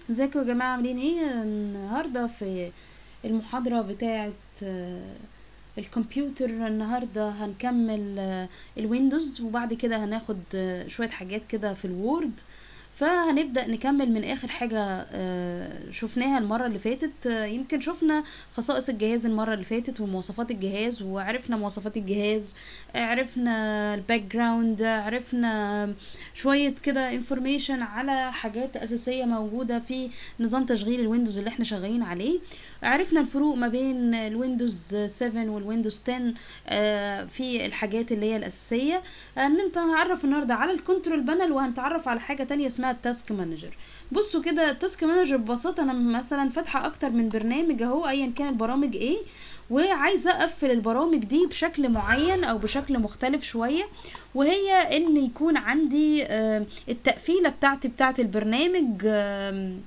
ازيكم يا جماعة عاملين ايه النهاردة في المحاضرة بتاعة آه، الكمبيوتر النهاردة هنكمل آه، الويندوز وبعد كده هناخد آه، شوية حاجات كده في الوورد فهنبدأ نكمل من آخر حاجة آه، شفناها المرة اللي فاتت آه، يمكن شفنا خصائص الجهاز المرة اللي فاتت ومواصفات الجهاز وعرفنا مواصفات الجهاز عرفنا الباك جراوند عرفنا شوية كده انفورميشن على حاجات أساسية موجودة في نظام تشغيل الويندوز اللي احنا شغالين عليه عرفنا الفروق ما بين الويندوز 7 والويندوز 10 آه، في الحاجات اللي هي الأساسية هنتعرف النهاردة على الكنترول بانل وهنتعرف على حاجة تانية اسمها التاسك مانجر بصوا كده التاسك مانجر ببساطة أنا مثلا فاتحة أكتر من برنامج أهو أيا كان البرامج ايه وعايزة أقفل البرامج دي بشكل معين أو بشكل مختلف شوية وهي إن يكون عندي آه، التقفيلة بتاعتي بتاعت البرنامج آم،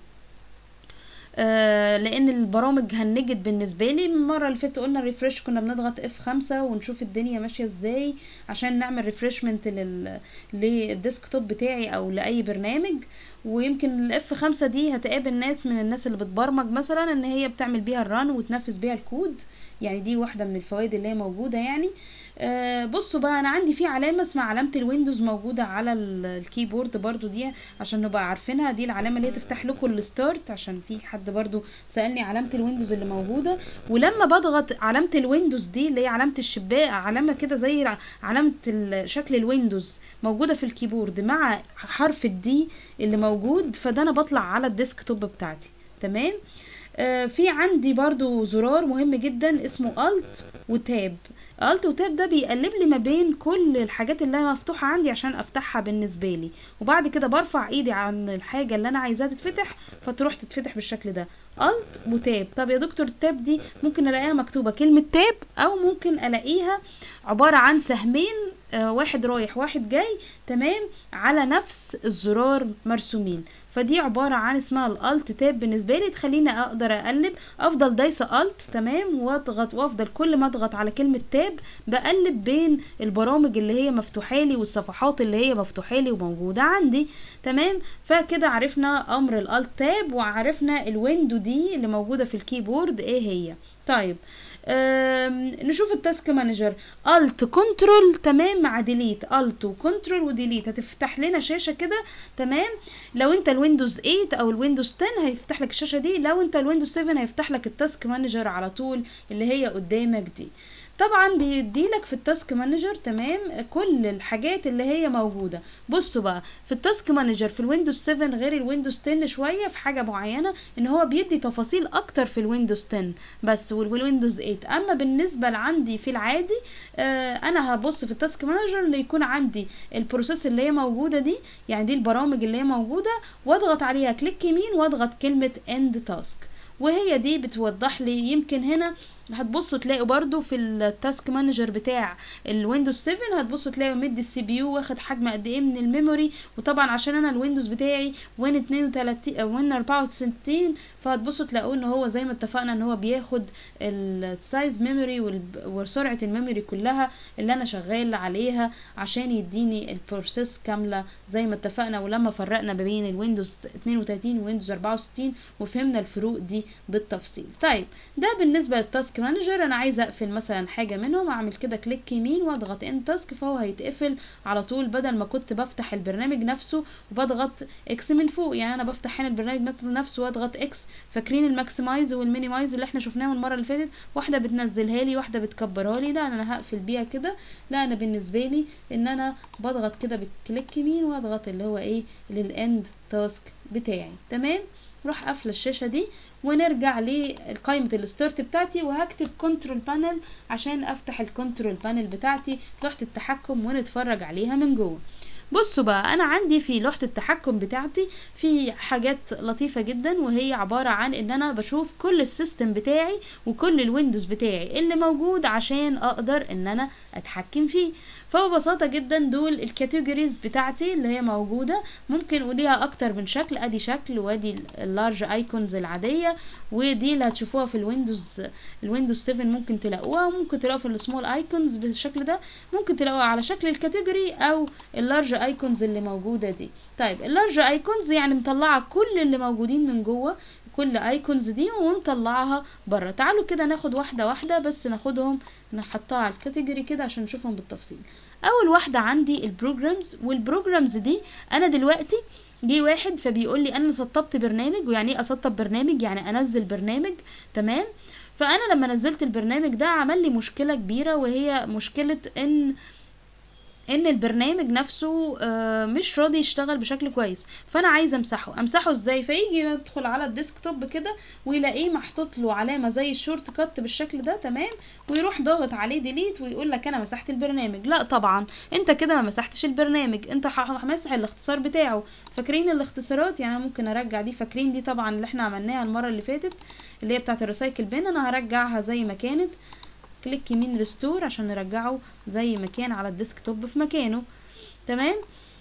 آه لان البرامج هنجت بالنسبه لي المره اللي فاتت قلنا ريفرش كنا بنضغط اف خمسة ونشوف الدنيا ماشيه ازاي عشان نعمل ريفرشمنت لل للديسكتوب بتاعي او لاي برنامج ويمكن الاف خمسة دي هتقابل ناس من الناس اللي بتبرمج مثلا ان هي بتعمل بيها الران وتنفذ بيها الكود يعني دي واحده من الفوائد اللي هي موجوده يعني آه بصوا بقى انا عندي في علامه اسمها علامه الويندوز موجوده على ال- الكيبورد برضو دي عشان نبقى عارفينها دي العلامه اللي هي تفتح لكم الستارت عشان في حد برضو سالني علامه الويندوز اللي موجوده ولما بضغط علامه الويندوز دي اللي هي علامه الشباك علامه كده زي ع- علامه ال- شكل الويندوز موجوده في الكيبورد مع حرف الدي اللي موجود فده انا بطلع على الديسكتوب بتاعتي تمام آه في عندي برضو زرار مهم جدا اسمه الت وتاب الت وتاب ده بيقلب لي ما بين كل الحاجات اللي انا مفتوحه عندي عشان افتحها بالنسبه لي وبعد كده برفع ايدي عن الحاجه اللي انا عايزاها تتفتح فتروح تتفتح بالشكل ده الت وتاب طب يا دكتور التاب دي ممكن الاقيها مكتوبه كلمه تاب او ممكن الاقيها عباره عن سهمين آه، واحد رايح واحد جاي تمام على نفس الزرار مرسومين فدي عبارة عن اسمها الالت تاب بالنسبة لي تخليني اقدر اقلب افضل دايسة الت تمام واضغط وافضل كل ما اضغط على كلمة تاب بقلب بين البرامج اللي هي مفتوحة لي والصفحات اللي هي مفتوحة لي وموجودة عندي تمام فكده عرفنا امر الالت تاب وعرفنا الويندو دي اللي موجودة في الكيبورد ايه هي طيب أم، نشوف التاسك مانجر الت كنترول تمام مع ديليت الت وكنترول وديليت هتفتح لنا شاشه كده تمام لو انت الويندوز 8 او الويندوز 10 هيفتح لك الشاشه دي لو انت الويندوز 7 هيفتح لك التاسك مانجر على طول اللي هي قدامك دي طبعا بيديلك في التاسك مانجر تمام كل الحاجات اللي هي موجوده بصوا بقى في التاسك مانجر في الويندوز 7 غير الويندوز 10 شويه في حاجه معينه ان هو بيدي تفاصيل اكتر في الويندوز 10 بس والويندوز 8 اما بالنسبه لعندي في العادي آه انا هبص في التاسك مانجر اللي يكون عندي البروسيس اللي هي موجوده دي يعني دي البرامج اللي هي موجوده واضغط عليها كليك يمين واضغط كلمه اند تاسك وهي دي بتوضح لي يمكن هنا هتبصوا تلاقوا برضو في التاسك مانجر بتاع الويندوز 7 هتبصوا تلاقوا مدي السي بي يو واخد حجم قد ايه من الميموري وطبعا عشان انا الويندوز بتاعي وين 32 او وين 64 فهتبصوا تلاقوا ان هو زي ما اتفقنا ان هو بياخد السايز ميموري والب- وسرعه الميموري كلها اللي انا شغال عليها عشان يديني البروسيس كامله زي ما اتفقنا ولما فرقنا ما بين الويندوز 32 وويندوز 64 وفهمنا الفروق دي بالتفصيل طيب ده بالنسبه للتاسك مانجر انا عايزه اقفل مثلا حاجه منهم اعمل كده كليك يمين واضغط ان تاسك فهو هيتقفل على طول بدل ما كنت بفتح البرنامج نفسه وبضغط اكس من فوق يعني انا بفتح هنا البرنامج نفسه واضغط اكس فاكرين الماكسمايز والمينيمايز اللي احنا شفناه المره اللي فاتت واحده بتنزلها لي واحده بتكبرها لي لا انا هقفل بيها كده لا انا بالنسبه لي ان انا بضغط كده بالكليك يمين واضغط اللي هو ايه للاند تاسك بتاعي تمام روح قافله الشاشه دي ونرجع لقائمه الستارت بتاعتي وهكتب كنترول بانل عشان افتح الكنترول بانل بتاعتي لوحه التحكم ونتفرج عليها من جوه بصوا بقى انا عندي في لوحه التحكم بتاعتي في حاجات لطيفه جدا وهي عباره عن ان انا بشوف كل السيستم بتاعي وكل الويندوز بتاعي اللي موجود عشان اقدر ان انا اتحكم فيه فببساطه جدا دول الكاتيجوريز بتاعتي اللي هي موجوده ممكن وليها اكتر من شكل ادي شكل وادي اللارج ايكونز العاديه ودي اللي هتشوفوها في الويندوز الويندوز 7 ممكن تلاقوها وممكن تلاقوها في السمول ايكونز بالشكل ده ممكن تلاقوها على شكل الكاتيجوري او اللارج ايكونز اللي موجوده دي طيب اللارج ايكونز يعني مطلعه كل اللي موجودين من جوه كل ايكونز دي ومطلعها بره تعالوا كده ناخد واحده واحده بس ناخدهم نحطها على الكاتيجوري كده عشان نشوفهم بالتفصيل اول واحده عندي البروجرامز والبروجرامز دي انا دلوقتي جه واحد فبيقول لي انا سطبت برنامج ويعني ايه اسطب برنامج يعني انزل برنامج تمام فانا لما نزلت البرنامج ده عمل لي مشكله كبيره وهي مشكله ان ان البرنامج نفسه آه، مش راضي يشتغل بشكل كويس فانا عايزه امسحه امسحه ازاي فيجي يدخل على الديسكتوب كده ويلاقيه محطوط له علامه زي الشورت كات بالشكل ده تمام ويروح ضاغط عليه ديليت ويقول لك انا مسحت البرنامج لا طبعا انت كده ما مسحتش البرنامج انت ح- ماسح الاختصار بتاعه فاكرين الاختصارات يعني انا ممكن ارجع دي فاكرين دي طبعا اللي احنا عملناها المره اللي فاتت اللي هي بتاعه الريسايكل بين انا هرجعها زي ما كانت كليك يمين ريستور عشان نرجعه زي ما كان على الديسكتوب في مكانه تمام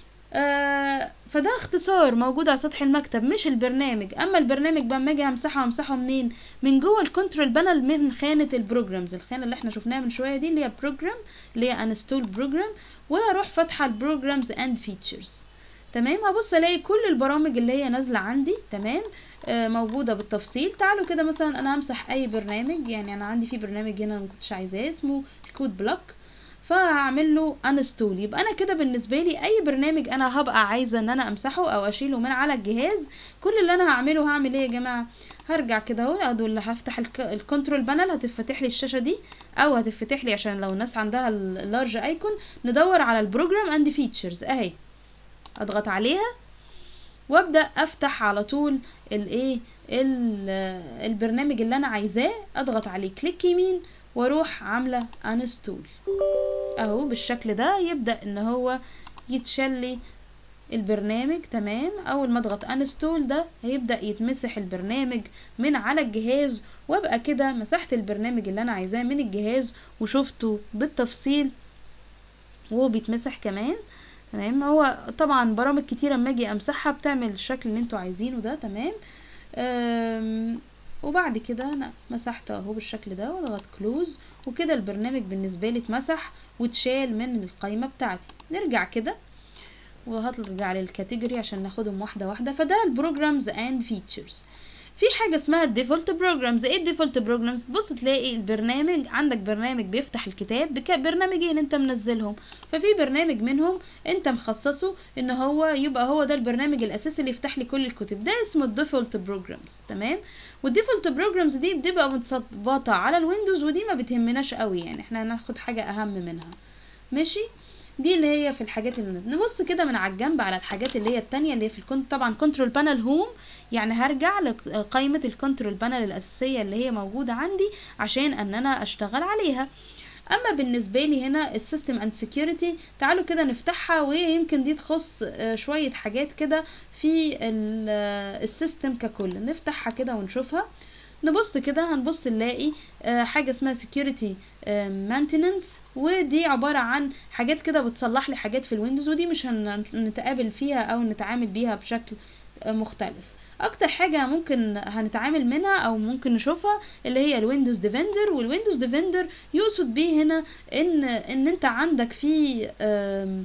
آه فده اختصار موجود على سطح المكتب مش البرنامج اما البرنامج بقى اما اجي امسحه امسحه منين من جوه الكنترول بانل من خانه البروجرامز الخانه اللي احنا شفناها من شويه دي اللي هي بروجرام اللي هي انستول بروجرام واروح فاتحه البروجرامز اند فيتشرز تمام هبص الاقي كل البرامج اللي هي نازله عندي تمام آه موجوده بالتفصيل تعالوا كده مثلا انا همسح اي برنامج يعني انا عندي في برنامج هنا ما كنتش عايزاه اسمه الكود بلوك فهعمل له انستول يبقى انا كده بالنسبه لي اي برنامج انا هبقى عايزه ان انا امسحه او اشيله من على الجهاز كل اللي انا هعمله هعمل ايه يا جماعه هرجع كده اهو ادول اللي هفتح الك- الكنترول بانل هتفتح لي الشاشه دي او هتفتح لي عشان لو الناس عندها اللارج ايكون ندور على البروجرام اند فيتشرز اهي اضغط عليها وابدا افتح على طول الايه ال- البرنامج اللي انا عايزاه اضغط عليه كليك يمين واروح عامله انستول اهو بالشكل ده يبدا ان هو يتشال لي البرنامج تمام اول ما اضغط انستول ده هيبدا يتمسح البرنامج من على الجهاز وابقى كده مسحت البرنامج اللي انا عايزاه من الجهاز وشفته بالتفصيل وهو بيتمسح كمان تمام هو طبعا برامج كتيرة اما اجي امسحها بتعمل الشكل اللي انتوا عايزينه ده تمام أم، وبعد كده انا مسحته اهو بالشكل ده واضغط كلوز وكده البرنامج بالنسبة لي اتمسح واتشال من القائمة بتاعتي نرجع كده وهرجع للكاتيجوري عشان ناخدهم واحدة واحدة فده البروجرامز اند فيتشرز في حاجة اسمها الديفولت بروجرامز ايه الديفولت بروجرامز تبص تلاقي البرنامج عندك برنامج بيفتح الكتاب بك برنامجين انت منزلهم ففي برنامج منهم انت مخصصه ان هو يبقى هو ده البرنامج الاساسي اللي يفتح لي كل الكتب ده اسمه الديفولت بروجرامز تمام والديفولت بروجرامز دي بتبقى متظبطه على الويندوز ودي ما بتهمناش قوي يعني احنا هناخد حاجه اهم منها ماشي دي اللي هي في الحاجات اللي نبص كده من على الجنب على الحاجات اللي هي التانية اللي هي في الكنت طبعا كنترول بانل هوم يعني هرجع لقائمة الكنترول بانل الأساسية اللي هي موجودة عندي عشان ان انا اشتغل عليها اما بالنسبه لي هنا السيستم اند سكيورتي تعالوا كده نفتحها ويمكن دي تخص آه، شويه حاجات كده في ال- آه، السيستم ككل نفتحها كده ونشوفها نبص كده هنبص نلاقي آه، حاجه اسمها security مانتيننس ودي عباره عن حاجات كده بتصلح لي حاجات في الويندوز ودي مش هنتقابل فيها او نتعامل بيها بشكل آه، مختلف اكتر حاجه ممكن هنتعامل منها او ممكن نشوفها اللي هي الويندوز ديفندر والويندوز ديفندر يقصد بيه هنا ان ان انت عندك في آم،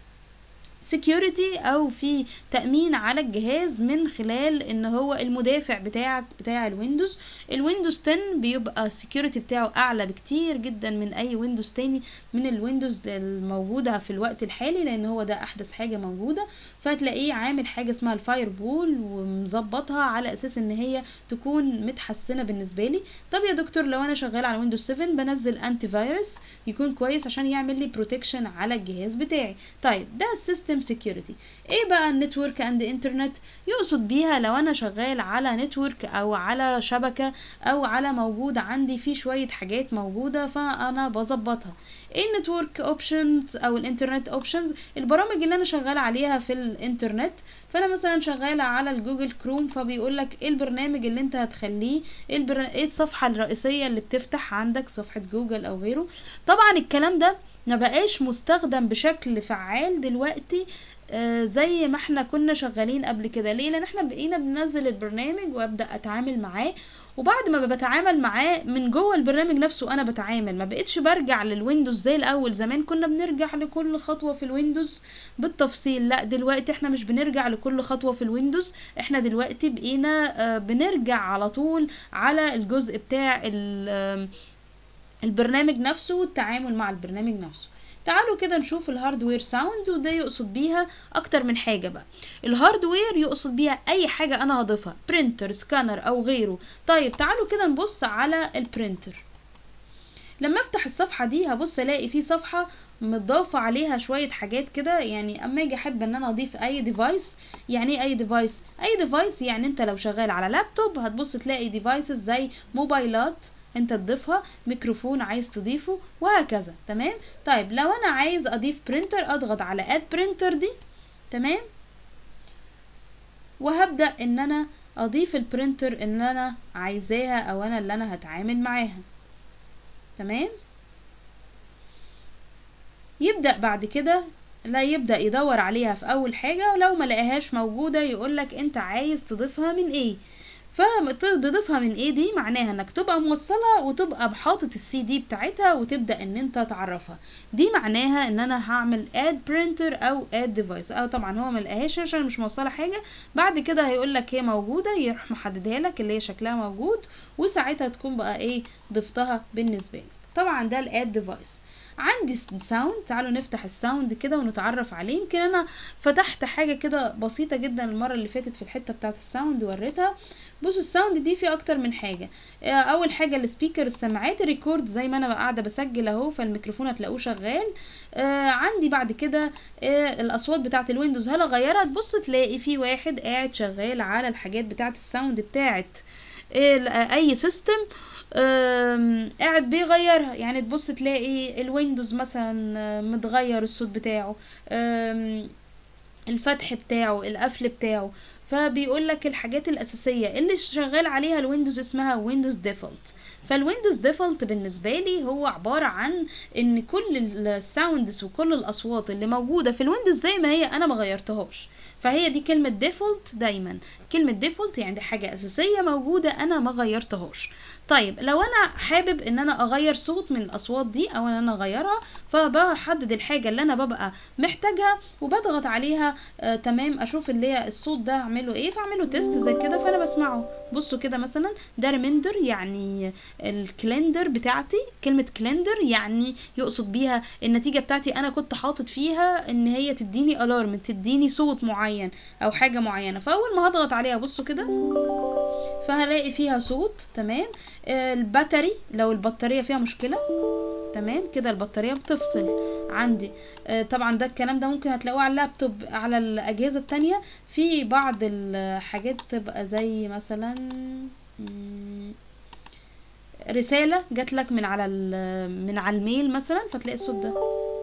security او في تأمين على الجهاز من خلال ان هو المدافع بتاعك بتاع الويندوز الويندوز 10 بيبقى السكيورتي بتاعه اعلى بكتير جدا من اي ويندوز تاني من الويندوز الموجودة في الوقت الحالي لان هو ده احدث حاجة موجودة فتلاقيه عامل حاجة اسمها الفاير بول ومظبطها على اساس ان هي تكون متحسنة بالنسبة لي طب يا دكتور لو انا شغال على ويندوز 7 بنزل انتي فيروس يكون كويس عشان يعمل لي بروتكشن على الجهاز بتاعي طيب ده السيستم سيكيورتي ايه بقى النتورك اند انترنت يقصد بيها لو انا شغال على نتورك او على شبكة او على موجود عندي في شوية حاجات موجودة فانا بظبطها ايه النتورك اوبشنز او الانترنت اوبشنز البرامج اللي انا شغالة عليها في الانترنت فانا مثلا شغالة على الجوجل كروم فبيقول لك ايه البرنامج اللي انت هتخليه ايه, البر... ايه الصفحة الرئيسية اللي بتفتح عندك صفحة جوجل او غيره طبعا الكلام ده ما بقاش مستخدم بشكل فعال دلوقتي آه، زي ما احنا كنا شغالين قبل كده ليه لان احنا بقينا بننزل البرنامج وابدا اتعامل معاه وبعد ما بتعامل معاه من جوه البرنامج نفسه انا بتعامل ما بقتش برجع للويندوز زي الاول زمان كنا بنرجع لكل خطوه في الويندوز بالتفصيل لا دلوقتي احنا مش بنرجع لكل خطوه في الويندوز احنا دلوقتي بقينا آه، بنرجع على طول على الجزء بتاع ال- آم، البرنامج نفسه والتعامل مع البرنامج نفسه تعالوا كده نشوف الهاردوير ساوند وده يقصد بيها اكتر من حاجة بقى الهاردوير يقصد بيها اي حاجة انا هضيفها برينتر سكانر او غيره طيب تعالوا كده نبص على البرينتر لما افتح الصفحة دي هبص الاقي في صفحة متضافة عليها شوية حاجات كده يعني اما اجي احب ان انا اضيف اي ديفايس يعني ايه اي ديفايس اي ديفايس يعني انت لو شغال على لابتوب هتبص تلاقي ديفايسز زي موبايلات انت تضيفها ميكروفون عايز تضيفه وهكذا تمام طيب لو انا عايز اضيف برينتر اضغط على اد برينتر دي تمام وهبدأ ان انا اضيف البرينتر ان انا عايزاها او انا اللي انا هتعامل معاها تمام يبدأ بعد كده لا يبدأ يدور عليها في اول حاجة ولو ما لقاهاش موجودة يقولك انت عايز تضيفها من ايه فتضيفها من ايه دي معناها انك تبقى موصلها وتبقى بحاطط السي دي بتاعتها وتبدا ان انت تعرفها دي معناها ان انا هعمل اد برينتر او اد ديفايس اه طبعا هو ما لقاهاش عشان مش موصله حاجه بعد كده هيقول لك هي موجوده يروح محددها لك اللي هي شكلها موجود وساعتها تكون بقى ايه ضفتها بالنسبه لك طبعا ده الاد ديفايس عندي ساوند تعالوا نفتح الساوند كده ونتعرف عليه يمكن انا فتحت حاجه كده بسيطه جدا المره اللي فاتت في الحته بتاعه الساوند وريتها بصوا الساوند دي فيه اكتر من حاجه آه، اول حاجه السبيكر السماعات ريكورد زي ما انا قاعده بسجل اهو فالميكروفون هتلاقوه شغال آه عندي بعد كده آه الاصوات بتاعه الويندوز هل اغيرها تبص تلاقي في واحد قاعد شغال على الحاجات بتاعه الساوند بتاعه ال- آه، اي سيستم آم، قاعد بيغيرها يعني تبص تلاقي الويندوز مثلا آه، متغير الصوت بتاعه آم، الفتح بتاعه القفل بتاعه فبيقول لك الحاجات الاساسيه اللي شغال عليها الويندوز اسمها ويندوز ديفولت فالويندوز ديفولت بالنسبه لي هو عباره عن ان كل الساوندز وكل الاصوات اللي موجوده في الويندوز زي ما هي انا ما غيرتهاش فهي دي كلمه ديفولت دايما كلمه ديفولت يعني دي حاجه اساسيه موجوده انا ما غيرتهاش طيب لو انا حابب ان انا اغير صوت من الاصوات دي او ان انا اغيرها فبحدد الحاجه اللي انا ببقى محتاجها وبضغط عليها آه تمام اشوف اللي هي الصوت ده اعمله ايه فاعمله تيست زي كده فانا بسمعه بصوا كده مثلا ده ريميندر يعني الكلندر بتاعتي كلمه كلندر يعني يقصد بيها النتيجه بتاعتي انا كنت حاطط فيها ان هي تديني الارم تديني صوت معين او حاجه معينه فاول ما هضغط عليها بصوا كده فهلاقي فيها صوت تمام آه، الباتري لو البطارية فيها مشكلة تمام كده البطارية بتفصل عندي آه، طبعا ده الكلام ده ممكن هتلاقوه على اللابتوب على الأجهزة التانية في بعض الحاجات تبقى زي مثلا مم، رسالة جات لك من على ال- من على الميل مثلا فتلاقي الصوت ده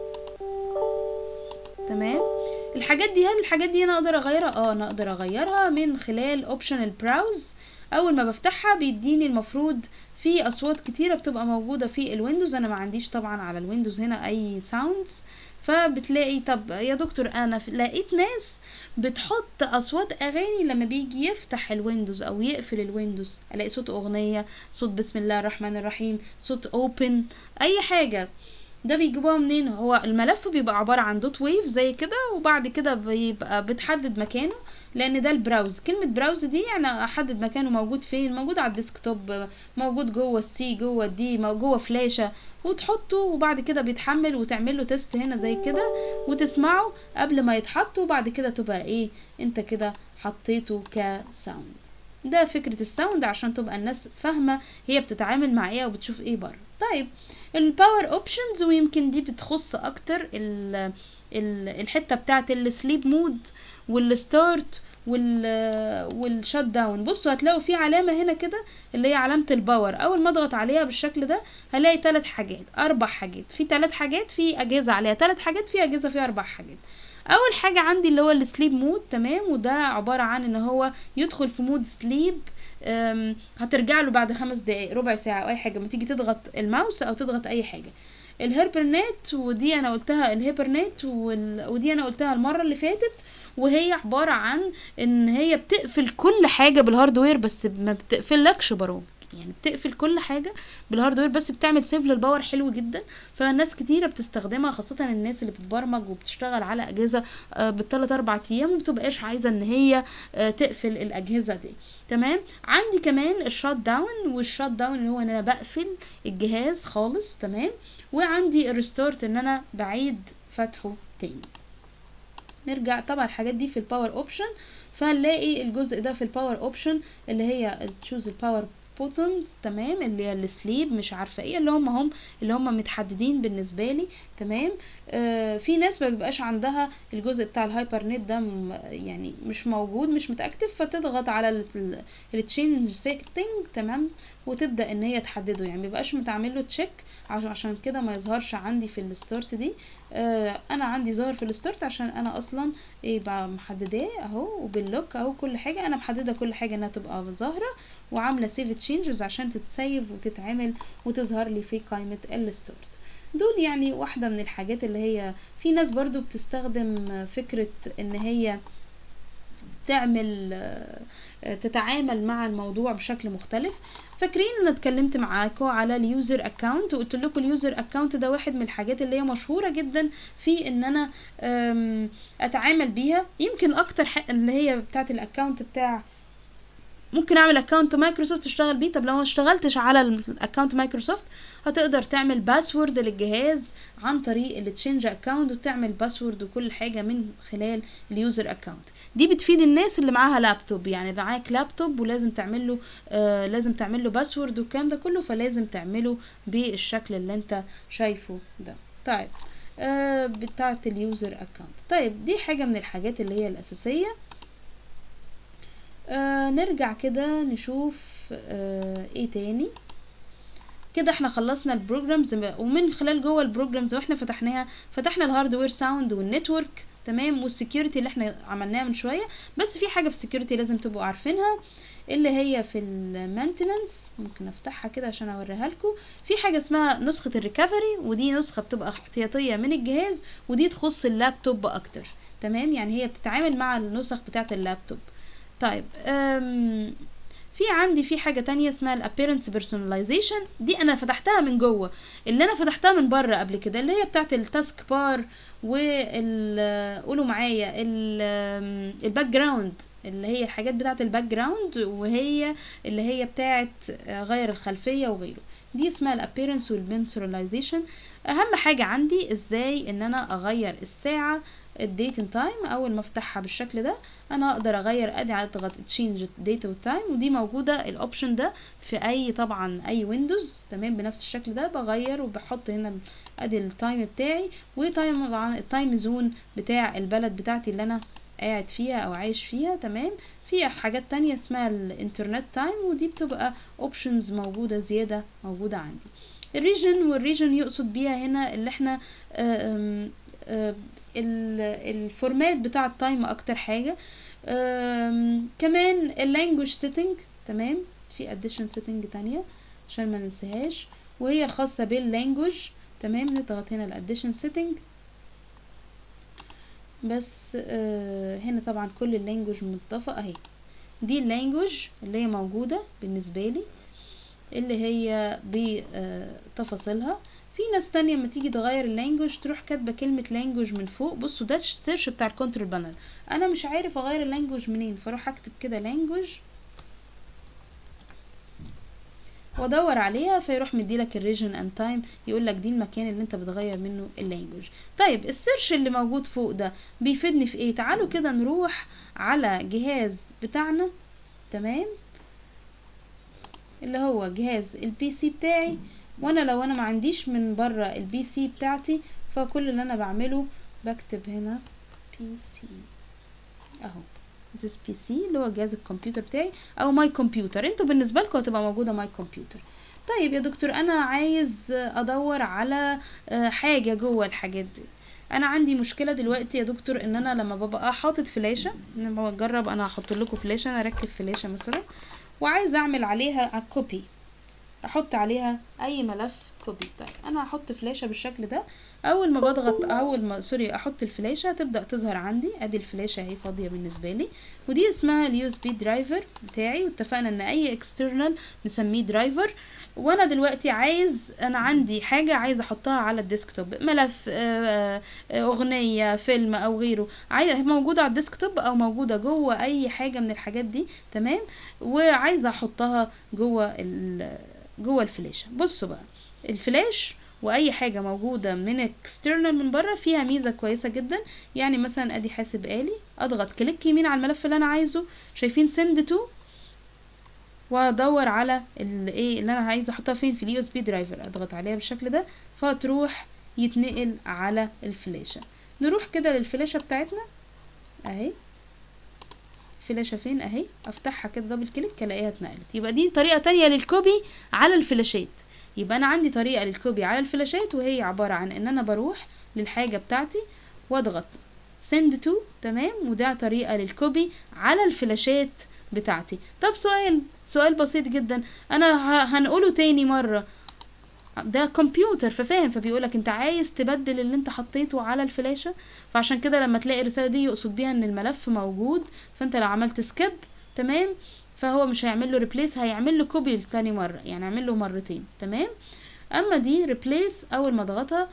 تمام الحاجات دي هل الحاجات دي انا اقدر اغيرها اه انا اقدر اغيرها من خلال اوبشن البراوز اول ما بفتحها بيديني المفروض في اصوات كتيره بتبقى موجوده في الويندوز انا ما عنديش طبعا على الويندوز هنا اي ساوندز فبتلاقي طب يا دكتور انا ف- لقيت ناس بتحط اصوات اغاني لما بيجي يفتح الويندوز او يقفل الويندوز الاقي صوت اغنيه صوت بسم الله الرحمن الرحيم صوت اوبن اي حاجه ده بيجيبوها منين هو الملف بيبقى عبارة عن دوت ويف زي كده وبعد كده بيبقى بتحدد مكانه لان ده البراوز كلمة براوز دي يعني احدد مكانه موجود فين موجود على الديسكتوب موجود جوه السي جوه الدي مو- جوه فلاشة وتحطه وبعد كده بيتحمل وتعمل له تيست هنا زي كده وتسمعه قبل ما يتحط وبعد كده تبقى ايه انت كده حطيته كساوند ده فكرة الساوند عشان تبقى الناس فاهمة هي بتتعامل مع ايه وبتشوف ايه بره طيب الباور اوبشنز ويمكن دي بتخص اكتر ال ال الحته بتاعت السليب مود والستارت وال والشت داون بصوا هتلاقوا في علامه هنا كده اللي هي علامه الباور اول ما اضغط عليها بالشكل ده هلاقي ثلاث حاجات اربع حاجات في ثلاث حاجات في اجهزه عليها ثلاث حاجات في اجهزه فيها اربع حاجات اول حاجه عندي اللي هو السليب مود تمام وده عباره عن ان هو يدخل في مود سليب أم، هترجع له بعد خمس دقايق ربع ساعه او اي حاجه ما تيجي تضغط الماوس او تضغط اي حاجه الهيبرنت ودي انا قلتها الهيبرنت وال... ودي انا قلتها المره اللي فاتت وهي عباره عن ان هي بتقفل كل حاجه بالهاردوير بس ما بتقفلكش برامج يعني بتقفل كل حاجه بالهاردوير بس بتعمل سيف للباور حلو جدا فناس كتيره بتستخدمها خاصه الناس اللي بتبرمج وبتشتغل على اجهزه آه، بالثلاث اربع ايام ومبتبقاش عايزه ان هي آه، تقفل الاجهزه دي تمام عندي كمان الشات داون والشات داون اللي هو ان انا بقفل الجهاز خالص تمام وعندي الريستارت ان انا بعيد فتحه تاني نرجع طبعا الحاجات دي في الباور اوبشن فهنلاقي الجزء ده في الباور اوبشن اللي هي تشوز الباور بوتومز تمام اللي هي السليب مش عارفه ايه اللي هم هم اللي هم متحددين بالنسبه لي تمام آه في ناس ما بيبقاش عندها الجزء بتاع الهايبر نت ده م- يعني مش موجود مش متاكتف فتضغط على التشينج سيتنج تمام وتبدا ان هي تحدده يعني مبيبقاش متعمل له تشيك عشان كده ما يظهرش عندي في الستارت دي آه انا عندي ظاهر في الستارت عشان انا اصلا ايه بقى محدداه اهو وباللوك اهو كل حاجه انا محدده كل حاجه انها تبقى ظاهره وعامله سيف تشينجز عشان تتسيف وتتعمل وتظهر لي في قائمه الستارت دول يعني واحده من الحاجات اللي هي في ناس برضو بتستخدم فكره ان هي تعمل آه، تتعامل مع الموضوع بشكل مختلف فاكرين انا اتكلمت معاكم على اليوزر اكاونت وقلت لكم اليوزر اكاونت ده واحد من الحاجات اللي هي مشهوره جدا في ان انا أم، اتعامل بيها يمكن اكتر حق اللي هي بتاعه الاكاونت بتاع ممكن اعمل اكونت مايكروسوفت اشتغل بيه طب لو ما اشتغلتش على الاكونت مايكروسوفت هتقدر تعمل باسورد للجهاز عن طريق التشينج اكونت وتعمل باسورد وكل حاجه من خلال اليوزر اكونت دي بتفيد الناس اللي معاها لابتوب يعني معاك لابتوب ولازم تعمل له آه لازم تعمل له باسورد والكلام ده كله فلازم تعمله بالشكل اللي انت شايفه ده طيب آه بتاعه اليوزر اكونت طيب دي حاجه من الحاجات اللي هي الاساسيه آه نرجع كده نشوف آه ايه تاني كده احنا خلصنا البروجرامز ومن خلال جوه البروجرامز واحنا فتحناها فتحنا الهاردوير ساوند والنتورك تمام والسكيورتي اللي احنا عملناها من شويه بس في حاجه في السكيورتي لازم تبقوا عارفينها اللي هي في المينتننس ممكن افتحها كده عشان اوريها لكم في حاجه اسمها نسخه الريكفري ودي نسخه بتبقى احتياطيه من الجهاز ودي تخص اللابتوب اكتر تمام يعني هي بتتعامل مع النسخ بتاعه اللابتوب طيب أم في عندي في حاجه تانية اسمها الابيرنس بيرسوناليزيشن دي انا فتحتها من جوه اللي انا فتحتها من بره قبل كده اللي هي بتاعه التاسك بار وال قولوا معايا الباك جراوند اللي هي الحاجات بتاعه الباك جراوند وهي اللي هي بتاعه غير الخلفيه وغيره دي اسمها الابيرنس والبيرسوناليزيشن اهم حاجه عندي ازاي ان انا اغير الساعه الديت ان تايم اول ما افتحها بالشكل ده انا اقدر اغير ادي اضغط تشينج ديت والتايم ودي موجوده الاوبشن ده في اي طبعا اي ويندوز تمام بنفس الشكل ده بغير وبحط هنا ادي التايم بتاعي وتايم طبعا التايم زون بتاع البلد بتاعتي اللي انا قاعد فيها او عايش فيها تمام في حاجات تانية اسمها الانترنت تايم ودي بتبقى اوبشنز موجودة زيادة موجودة عندي الريجن والريجن يقصد بيها هنا اللي احنا آم آم الفورمات بتاع التايم اكتر حاجة كمان اللانجوج سيتنج تمام في اديشن سيتنج تانية عشان ما ننساهاش وهي الخاصة باللانجوج تمام نضغط هنا الاديشن سيتنج بس آه هنا طبعا كل اللانجوج متضافة اهي دي اللانجوج اللي هي موجودة بالنسبة لي اللي هي بتفاصيلها في ناس تانية لما تيجي تغير اللانجوج تروح كاتبة كلمة لانجوج من فوق بصوا ده السيرش بتاع الكنترول بانل انا مش عارف اغير اللانجوج منين فاروح اكتب كده لانجوج وادور عليها فيروح مديلك الريجن اند تايم يقول لك دي المكان اللي انت بتغير منه اللانجوج طيب السيرش اللي موجود فوق ده بيفيدني في ايه تعالوا كده نروح على جهاز بتاعنا تمام اللي هو جهاز البي سي بتاعي وانا لو انا ما عنديش من بره البي سي بتاعتي فكل اللي انا بعمله بكتب هنا بي سي اهو this PC اللي هو جهاز الكمبيوتر بتاعي او ماي كمبيوتر انتوا بالنسبه لكم هتبقى موجوده ماي كمبيوتر طيب يا دكتور انا عايز ادور على حاجه جوه الحاجات دي انا عندي مشكله دلوقتي يا دكتور ان انا لما ببقى حاطط فلاشه لما بجرب انا هحط لكم فلاشه انا اركب فلاشه مثلا وعايز اعمل عليها كوبي احط عليها اي ملف كوبي طيب انا هحط فلاشة بالشكل ده اول ما بضغط اول ما سوري احط الفلاشة تبدأ تظهر عندي ادي الفلاشة اهي فاضية بالنسبة لي ودي اسمها اليو اس بي درايفر بتاعي واتفقنا ان اي اكسترنال نسميه درايفر وانا دلوقتي عايز انا عندي حاجة عايز احطها على الديسكتوب ملف آه، آه، اغنية فيلم او غيره عايز موجودة على الديسكتوب او موجودة جوه اي حاجة من الحاجات دي تمام وعايزة احطها جوه ال- جوه الفلاشة بصوا بقى الفلاش واي حاجه موجوده من اكسترنال من بره فيها ميزه كويسه جدا يعني مثلا ادي حاسب آلي اضغط كليك يمين على الملف اللي انا عايزه شايفين سند تو وادور على الايه اللي انا عايزه احطها فين في اليو اس بي درايفر اضغط عليها بالشكل ده فتروح يتنقل على الفلاشه نروح كده للفلاشه بتاعتنا اهي فلاشة فين اهي افتحها كده دبل كليك الاقيها اتنقلت يبقى دي طريقة تانية للكوبي على الفلاشات يبقى انا عندي طريقة للكوبي على الفلاشات وهي عبارة عن ان انا بروح للحاجة بتاعتي واضغط send to تمام وده طريقة للكوبي على الفلاشات بتاعتي طب سؤال سؤال بسيط جدا انا ه- هنقوله تاني مرة ده كمبيوتر ففاهم فبيقولك انت عايز تبدل اللي انت حطيته على الفلاشة فعشان كده لما تلاقي الرسالة دي يقصد بيها ان الملف موجود فانت لو عملت سكيب تمام فهو مش هيعمل له ريبليس هيعمل له كوبي تاني مرة يعني هيعمل له مرتين تمام اما دي ريبليس اول ما اضغطها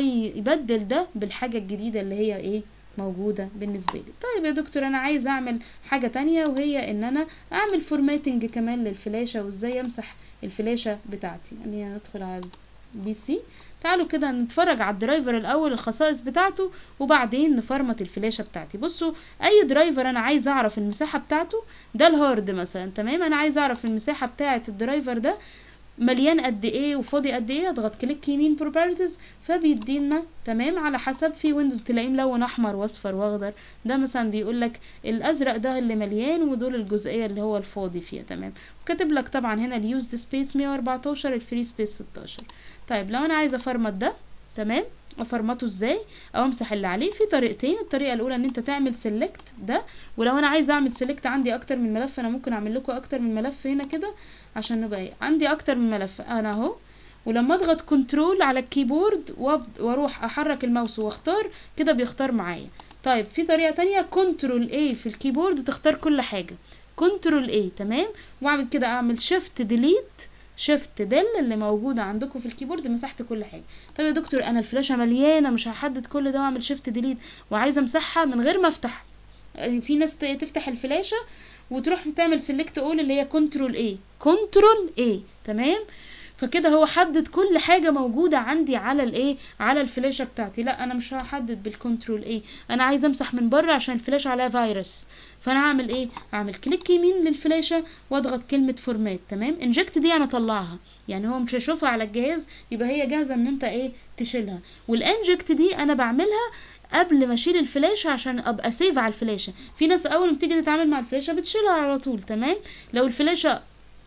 هيبدل ده بالحاجة الجديدة اللي هي ايه موجودة بالنسبة لي طيب يا دكتور انا عايز اعمل حاجة تانية وهي ان انا اعمل فورماتنج كمان للفلاشة وازاي امسح الفلاشة بتاعتي يعني ندخل على البي سي تعالوا كده نتفرج على الدرايفر الاول الخصائص بتاعته وبعدين نفرمت الفلاشة بتاعتي بصوا اي درايفر انا عايز اعرف المساحة بتاعته ده الهارد مثلا تمام انا عايز اعرف المساحة بتاعة الدرايفر ده مليان قد ايه وفاضي قد ايه اضغط كليك يمين بروبرتيز فبيدينا تمام على حسب في ويندوز تلاقيه ملون احمر واصفر واخضر ده مثلا بيقول لك الازرق ده اللي مليان ودول الجزئيه اللي هو الفاضي فيها تمام وكاتب لك طبعا هنا اليوزد سبيس 114 الفري سبيس 16 طيب لو انا عايزه افرمت ده تمام افرمته ازاي او امسح اللي عليه في طريقتين الطريقه الاولى ان انت تعمل سيلكت ده ولو انا عايزه اعمل سيلكت عندي اكتر من ملف انا ممكن اعمل لكم اكتر من ملف هنا كده عشان نبقى ايه عندي اكتر من ملف انا اهو ولما اضغط كنترول على الكيبورد وأب- واروح احرك الماوس واختار كده بيختار معايا طيب في طريقه تانية كنترول اي في الكيبورد تختار كل حاجه كنترول اي تمام واعمل كده اعمل شيفت ديليت شيفت ديل اللي موجوده عندكم في الكيبورد مسحت كل حاجه طب يا دكتور انا الفلاشه مليانه مش هحدد كل ده واعمل شيفت ديليت وعايزه امسحها من غير ما افتح يعني في ناس ت- تفتح الفلاشه وتروح تعمل سيلكت اول اللي هي كنترول اي كنترول اي تمام فكده هو حدد كل حاجه موجوده عندي على الايه على الفلاشه بتاعتي لا انا مش هحدد بالكنترول اي انا عايزه امسح من بره عشان الفلاشه عليها فيروس فانا هعمل ايه هعمل كليك يمين للفلاشه واضغط كلمه فورمات تمام انجكت دي انا اطلعها يعني هو مش هيشوفها على الجهاز يبقى هي جاهزه ان انت ايه تشيلها والانجكت دي انا بعملها قبل ما اشيل الفلاشه عشان ابقى سيف على الفلاشه في ناس اول ما بتيجي تتعامل مع الفلاشه بتشيلها على طول تمام لو الفلاشه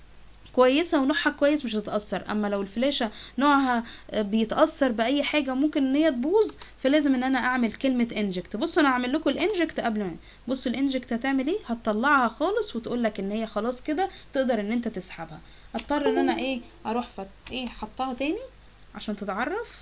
كويسة ونوعها كويس مش هتتأثر أما لو الفلاشة نوعها آه، بيتأثر بأي حاجة ممكن إن هي تبوظ فلازم إن أنا أعمل كلمة انجكت بصوا أنا هعمل لكم الانجكت قبل ما بصوا الانجكت هتعمل إيه هتطلعها خالص وتقول لك إن هي خلاص كده تقدر إن أنت تسحبها اضطر إن أنا إيه أروح فت إيه حطها تاني عشان تتعرف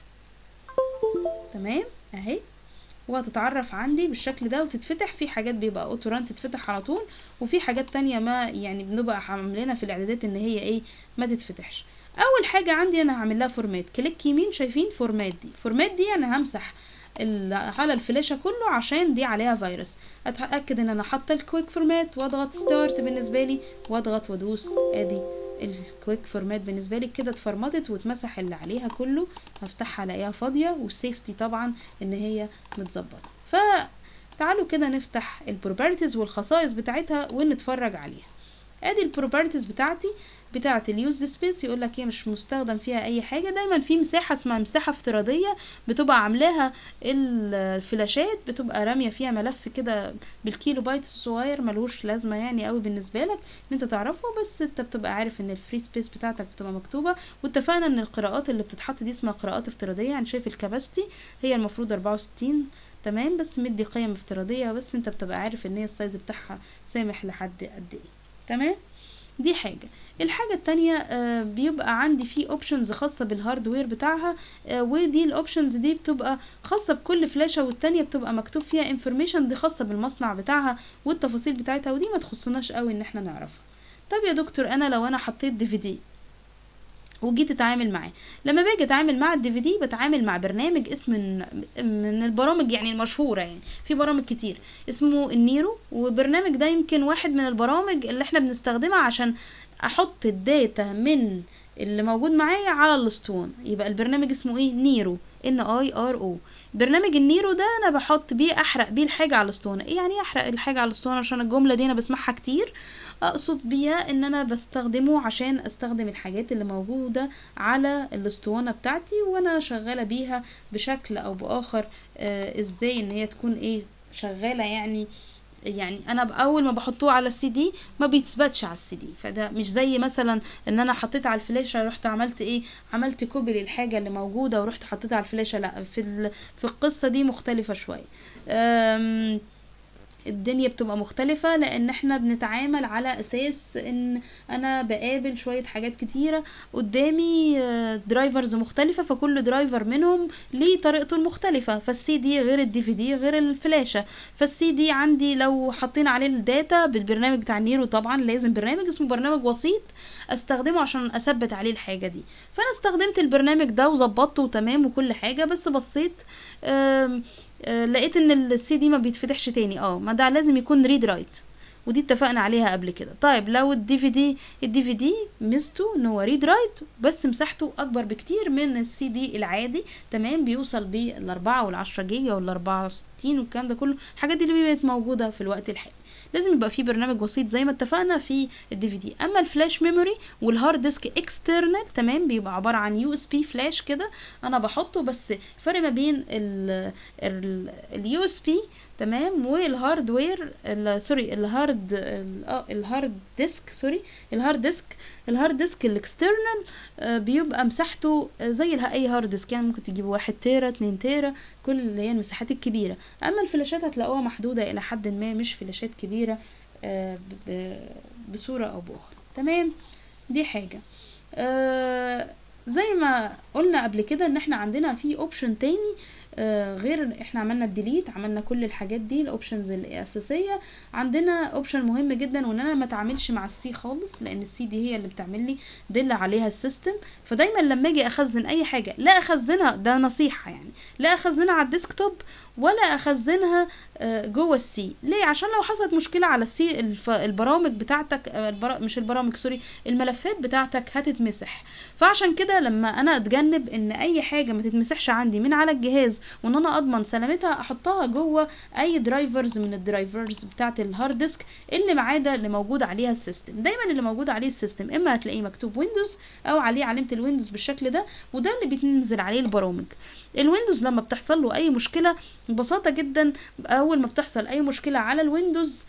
تمام أهي وهتتعرف عندي بالشكل ده وتتفتح في حاجات بيبقى اوتو ران تتفتح على طول وفي حاجات تانية ما يعني بنبقى عاملينها في الاعدادات ان هي ايه ما تتفتحش اول حاجة عندي انا هعمل لها فورمات كليك يمين شايفين فورمات دي فورمات دي انا همسح ال- على الفلاشة كله عشان دي عليها فيروس اتاكد ان انا حاطه الكويك فورمات واضغط ستارت بالنسبه لي واضغط وادوس ادي الكويك فورمات بالنسبه لي كده اتفرمطت واتمسح اللي عليها كله هفتحها الاقيها فاضيه والسيفتي طبعا ان هي متظبطه فتعالوا كده نفتح البروبرتيز والخصائص بتاعتها ونتفرج عليها ادي البروبرتيز بتاعتي بتاعه اليوز سبيس يقول لك هي مش مستخدم فيها اي حاجه دايما في مساحه اسمها مساحه افتراضيه بتبقى عاملاها الفلاشات بتبقى راميه فيها ملف كده بالكيلو بايت الصغير ملهوش لازمه يعني قوي بالنسبه لك ان انت تعرفه بس انت بتبقى عارف ان الفري سبيس بتاعتك بتبقى مكتوبه واتفقنا ان القراءات اللي بتتحط دي اسمها قراءات افتراضيه يعني شايف الكباستي هي المفروض 64 تمام بس مدي قيم افتراضيه بس انت بتبقى عارف ان هي السايز بتاعها سامح لحد قد ايه تمام دي حاجة الحاجة التانية آه بيبقى عندي فيه اوبشنز خاصة بالهاردوير بتاعها آه ودي الاوبشنز دي بتبقى خاصة بكل فلاشة والتانية بتبقى مكتوب فيها انفورميشن دي خاصة بالمصنع بتاعها والتفاصيل بتاعتها ودي ما تخصناش قوي ان احنا نعرفها طب يا دكتور انا لو انا حطيت دي في دي وجيت اتعامل معاه لما باجي اتعامل مع الدي في دي بتعامل مع برنامج اسم من, من البرامج يعني المشهوره يعني في برامج كتير اسمه النيرو وبرنامج ده يمكن واحد من البرامج اللي احنا بنستخدمها عشان احط الداتا من اللي موجود معايا على الاسطوانه يبقى البرنامج اسمه ايه نيرو ان اي ار او برنامج النيرو ده انا بحط بيه احرق بيه الحاجه على الاسطوانه ايه يعني احرق الحاجه على الاسطوانه عشان الجمله دي انا بسمعها كتير اقصد بيها ان انا بستخدمه عشان استخدم الحاجات اللي موجوده على الاسطوانه بتاعتي وانا شغاله بيها بشكل او باخر آه ازاي ان هي تكون ايه شغاله يعني يعني انا باول ما بحطوه على السي دي ما بيثبتش على السي دي فده مش زي مثلا ان انا حطيت على الفلاشه رحت عملت ايه عملت كوبي للحاجه اللي موجوده ورحت حطيتها على الفلاشه لا في في القصه دي مختلفه شويه الدنيا بتبقى مختلفة لان احنا بنتعامل على اساس ان انا بقابل شوية حاجات كتيرة قدامي درايفرز مختلفة فكل درايفر منهم ليه طريقته المختلفة فالسي دي غير الدي في دي غير الفلاشة فالسي دي عندي لو حطينا عليه الداتا بالبرنامج بتاع نيرو طبعا لازم برنامج اسمه برنامج وسيط استخدمه عشان اثبت عليه الحاجة دي فانا استخدمت البرنامج ده وظبطته وتمام وكل حاجة بس بصيت آه لقيت ان السي دي ما بيتفتحش تاني اه ما ده لازم يكون ريد رايت ودي اتفقنا عليها قبل كده طيب لو الدي في دي الدي في دي ميزته ان هو ريد رايت بس مساحته اكبر بكتير من السي دي العادي تمام بيوصل بالاربعة والعشرة جيجا والاربعة وستين والكلام ده كله الحاجات دي اللي بقت موجودة في الوقت الحالي لازم يبقى في برنامج وسيط زي ما اتفقنا في الدي في دي اما الفلاش ميموري والهارد ديسك اكسترنال تمام بيبقى عباره عن يو اس بي فلاش كده انا بحطه بس الفرق ما بين اليو اس بي تمام والهاردوير سوري الهارد الهارد ديسك سوري الهارد ديسك الهارد ديسك الاكسترنال بيبقى مساحته زي اي هارد ديسك يعني ممكن تجيب واحد تيرا اتنين تيرا كل اللي هي المساحات الكبيرة اما الفلاشات هتلاقوها محدودة الى حد ما مش فلاشات كبيرة بصورة او باخرى تمام دي حاجة زي ما قلنا قبل كده ان احنا عندنا في اوبشن تاني آه غير احنا عملنا الديليت عملنا كل الحاجات دي الاوبشنز الاساسيه عندنا اوبشن مهم جدا وان انا ما اتعاملش مع السي خالص لان السي دي هي اللي بتعمل لي دل عليها السيستم فدايما لما اجي اخزن اي حاجه لا اخزنها ده نصيحه يعني لا اخزنها على الديسكتوب ولا اخزنها آه جوه السي ليه عشان لو حصلت مشكله على السي الف... البرامج بتاعتك آه البرا... مش البرامج سوري الملفات بتاعتك هتتمسح فعشان كده لما انا اتجنب ان اي حاجه ما تتمسحش عندي من على الجهاز وان انا اضمن سلامتها احطها جوه اي درايفرز من الدرايفرز بتاعه الهارد ديسك اللي معاه ده اللي موجود عليها السيستم دايما اللي موجود عليه السيستم اما هتلاقيه مكتوب ويندوز او عليه علامه الويندوز بالشكل ده وده اللي بتنزل عليه البرامج الويندوز لما بتحصل له اي مشكله ببساطه جدا اول ما بتحصل اي مشكله على الويندوز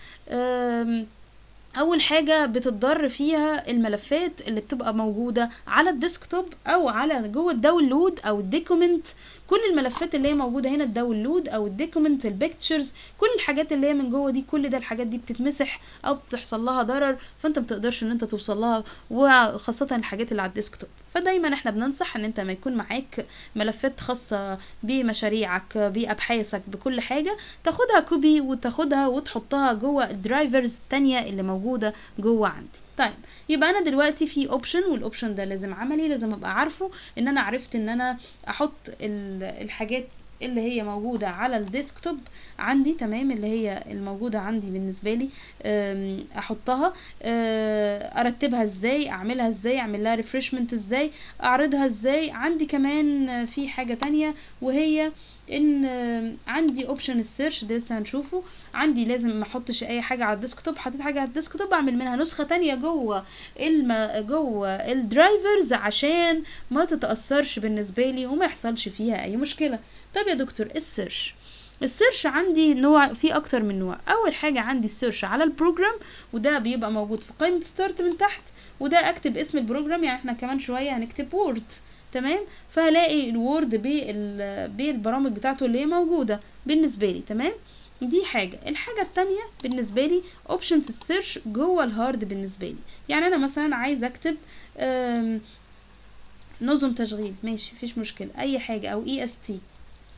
اول حاجه بتضر فيها الملفات اللي بتبقى موجوده على الديسكتوب او على جوه الداونلود او الديكومنت كل الملفات اللي هي موجوده هنا الداونلود او الديكومنت البيكتشرز كل الحاجات اللي هي من جوه دي كل ده الحاجات دي بتتمسح او بتحصل لها ضرر فانت بتقدرش ان انت توصل لها وخاصه الحاجات اللي على الديسكتوب فدايما احنا بننصح ان انت ما يكون معاك ملفات خاصه بمشاريعك بابحاثك بكل حاجه تاخدها كوبي وتاخدها وتحطها جوه الدرايفرز التانية اللي موجوده جوه عندي طيب يبقى انا دلوقتي في اوبشن والاوبشن ده لازم عملي لازم ابقى عارفه ان انا عرفت ان انا احط الحاجات اللي هي موجودة على الديسكتوب عندي تمام اللي هي الموجودة عندي بالنسبة لي احطها ارتبها ازاي اعملها ازاي اعمل لها ريفرشمنت ازاي اعرضها ازاي عندي كمان في حاجة تانية وهي ان عندي اوبشن السيرش ده لسه هنشوفه عندي لازم ما احطش اي حاجه على الديسكتوب حطيت حاجه على الديسكتوب اعمل منها نسخه تانية جوه الم... جوه الدرايفرز عشان ما تتاثرش بالنسبه لي وما يحصلش فيها اي مشكله طب يا دكتور السيرش السيرش عندي نوع في اكتر من نوع اول حاجه عندي السيرش على البروجرام وده بيبقى موجود في قائمه ستارت من تحت وده اكتب اسم البروجرام يعني احنا كمان شويه هنكتب وورد تمام فهلاقي الوورد بالبرامج بتاعته اللي هي موجوده بالنسبه لي تمام دي حاجة الحاجة التانية بالنسبة لي اوبشنز السيرش جوه الهارد بالنسبة لي يعني انا مثلا عايز اكتب آم، نظم تشغيل ماشي مفيش مشكلة اي حاجة او اي اس تي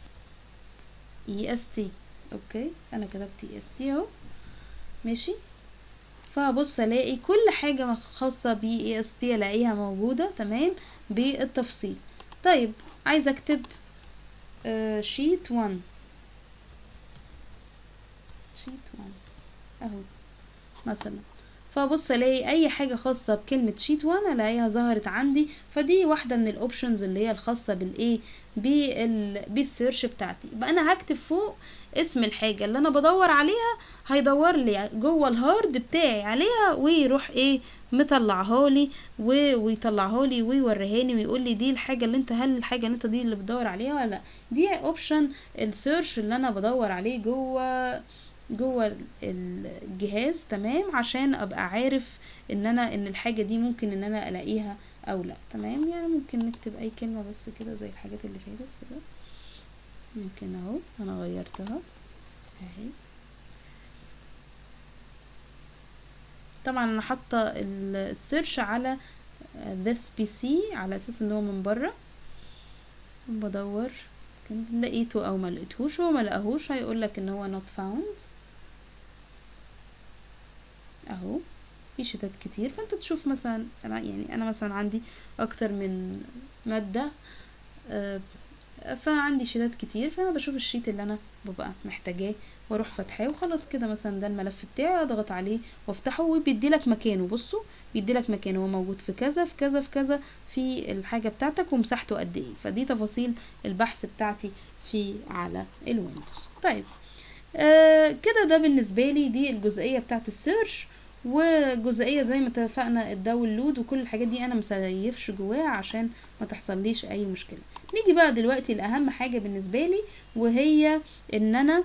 اي اس تي اوكي انا كتبت اي اس تي اهو ماشي فبص الاقي كل حاجة خاصة ب اي اس تي الاقيها موجودة تمام بالتفصيل طيب عايزة اكتب شيت 1 شيت 1 اهو مثلا فبص الاقي اي حاجه خاصه بكلمه شيت 1 الاقيها ظهرت عندي فدي واحده من الاوبشنز اللي هي الخاصه بالايه بال بالسيرش بتاعتي يبقى انا هكتب فوق اسم الحاجه اللي انا بدور عليها هيدور لي جوه الهارد بتاعي عليها ويروح ايه مطلعها لي و- ويطلعها لي ويوريهاني ويقول لي دي الحاجه اللي انت هل الحاجه اللي انت دي اللي بتدور عليها ولا لا دي اوبشن السيرش اللي انا بدور عليه جوه جوه الجهاز تمام عشان ابقى عارف ان انا ان الحاجه دي ممكن ان انا الاقيها او لا تمام يعني ممكن نكتب اي كلمه بس كده زي الحاجات اللي فاتت كده ممكن اهو انا غيرتها اهي طبعا انا حاطه ال- السيرش على this pc على اساس ان هو من بره بدور كان لقيته او ما لقيتهوش هو ما لقاهوش هيقول لك ان هو not found اهو في شتات كتير فانت تشوف مثلا انا يعني انا مثلا عندي اكتر من مادة آه، فعندي شيتات كتير فانا بشوف الشيت اللي انا ببقى محتاجاه واروح فاتحاه وخلاص كده مثلا ده الملف بتاعي اضغط عليه وافتحه وبيدي لك مكانه بصوا بيدي لك مكانه هو موجود في كذا في كذا في كذا في الحاجة بتاعتك ومساحته قد ايه فدي تفاصيل البحث بتاعتي في على الويندوز طيب آه كده ده بالنسبة لي دي الجزئية بتاعت السيرش وجزئية زي ما اتفقنا الداونلود وكل الحاجات دي انا مسيفش جواها عشان ما تحصليش اي مشكلة نيجي بقى دلوقتي لأهم حاجة بالنسبة لي وهي ان انا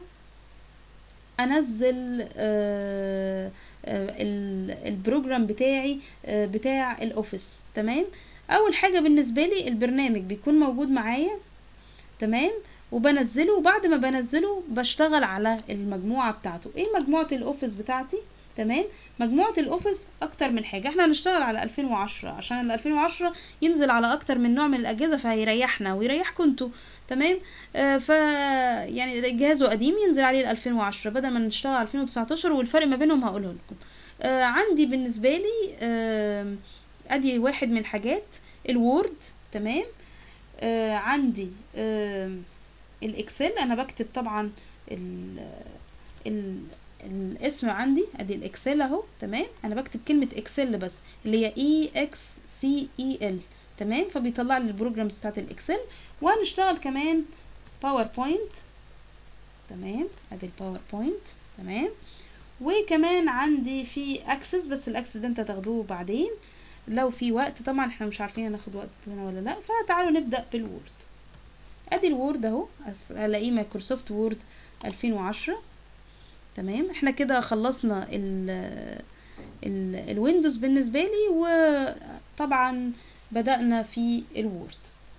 انزل آه آه ال- البروجرام بتاعي آه بتاع الاوفيس تمام اول حاجة بالنسبة لي البرنامج بيكون موجود معايا تمام وبنزله وبعد ما بنزله بشتغل على المجموعة بتاعته ايه مجموعة الاوفيس بتاعتي تمام مجموعة الاوفيس اكتر من حاجة احنا هنشتغل على 2010 عشان ال 2010 ينزل على اكتر من نوع من الاجهزة فهيريحنا ويريحكم انتوا تمام آه ف يعني جهازه قديم ينزل عليه ال 2010 بدل ما نشتغل على 2019 والفرق ما بينهم هقوله لكم آه عندي بالنسبة لي آه ادي واحد من الحاجات الوورد تمام آه عندي آه الاكسل انا بكتب طبعا ال ال الاسم عندي ادي الاكسل اهو تمام انا بكتب كلمه اكسل بس اللي هي اي اكس سي اي ال تمام فبيطلع لي البروجرامز بتاعت الاكسل وهنشتغل كمان باوربوينت تمام ادي الباوربوينت تمام وكمان عندي في اكسس بس الاكسس ده انت تاخدوه بعدين لو في وقت طبعا احنا مش عارفين هناخد وقت هنا ولا لا فتعالوا نبدا بالوورد ادي الوورد اهو أس- الاقيه مايكروسوفت وورد 2010 تمام احنا كده خلصنا ال ال الويندوز بالنسبه لي وطبعا بدأنا في الوورد